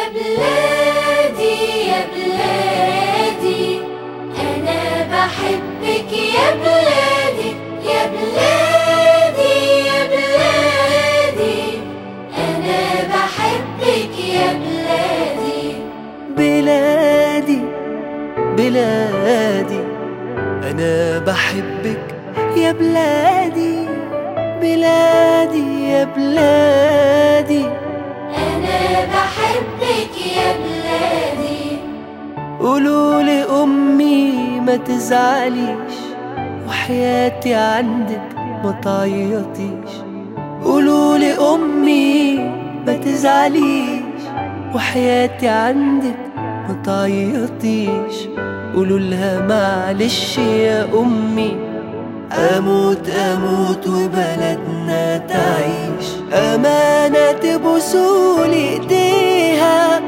بلادي يا بلادي أنا بحبك يا بلادي يا بلادي يا بلادي أنا بحبك يا بلادي بلادي بلادي أنا بحبك يا بلادي بلادي يا بلادي أنا بحبك يا بلادي قولوا لأمي ما تزعليش وحياتي عندك ما تعيطيش قولوا لأمي ما تزعليش وحياتي عندك ما تعيطيش قولوا لها معلش يا أمي أموت أموت وبلدنا تعيش أمانة تبوسولي إيديها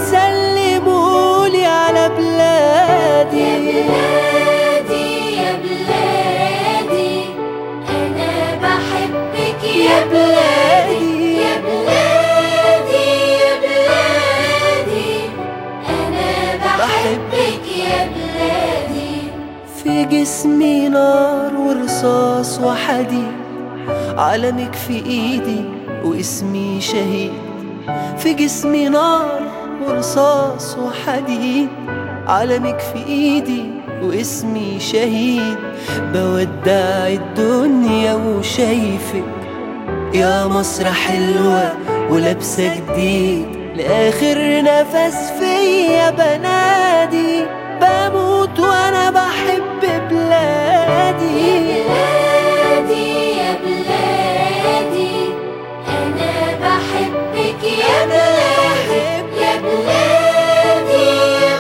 وتسلمولي على يا بلادي بلادي يا بلادي أنا بحبك يا بلادي يا بلادي يا بلادي أنا بحبك يا بلادي في جسمي نار ورصاص وحديد علمك في ايدي واسمي شهيد في جسمي نار ورصاص وحديد علمك في ايدي واسمي شهيد بودع الدنيا وشايفك يا مصر حلوة ولابسة جديد لآخر نفس فيا بنادي بموت وأنا بحب بلادي بلادي يا بلادي أنا بحبك يا بلادي يا بلادي يا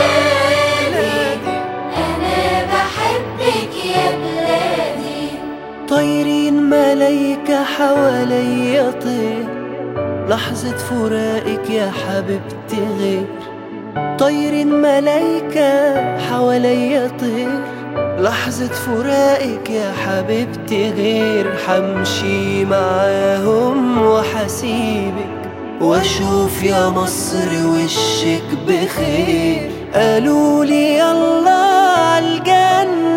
بلادي أنا بحبك يا بلادي طايرين ملايكة حواليا طير لحظة فراقك يا حبيبتي غير طايرين ملايكة حواليا طير لحظة فراقك يا حبيبتي غير حمشي معاهم وحسيبك واشوف يا مصر وشك بخير قالوا لي يلا عالجنة